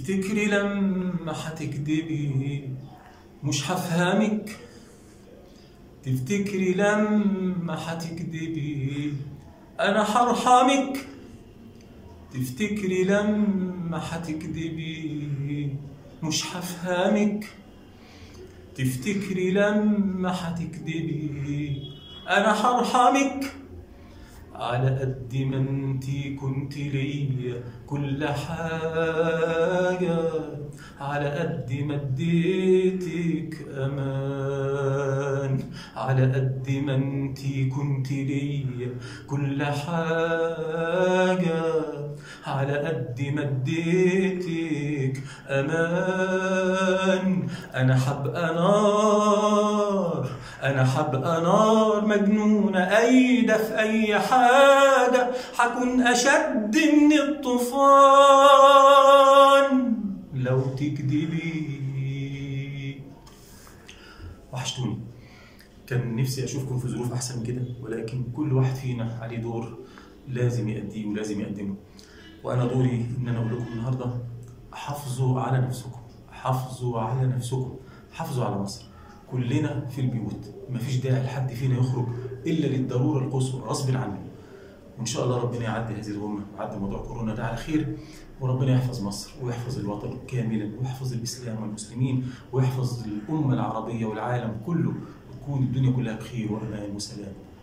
تفتكري لما حتكدبي مش هفهمك تفتكري لما حتكدبي انا حرحمك تفتكري لما حتكدبي مش هفهمك تفتكري لما حتكدبي انا حرحمك على قد ما انتي كنت ليا كل حاجة على قد ما اديتك امان على قد ما انتي كنت ليا كل حاجة على قد ما اديتك امان انا حبقى نار انا حبقى نار مجنونة ايدة في اي حاجة حكون اشد من الطوفان لو تكدبي وحشتوني كان نفسي اشوفكم في ظروف احسن من كده ولكن كل واحد فينا عليه دور لازم يأديه ولازم يقدمه وانا دوري ان انا اقول لكم النهارده حافظوا على نفسكم حافظوا على نفسكم حافظوا على مصر كلنا في البيوت مفيش داعي لحد فينا يخرج الا للضروره القصوى غصب عنه وان شاء الله ربنا يعدي هذه الغمه ويعدي موضوع كورونا ده على خير وربنا يحفظ مصر ويحفظ الوطن كاملا ويحفظ الاسلام والمسلمين ويحفظ الامه العربيه والعالم كله وتكون الدنيا كلها بخير وامان وسلام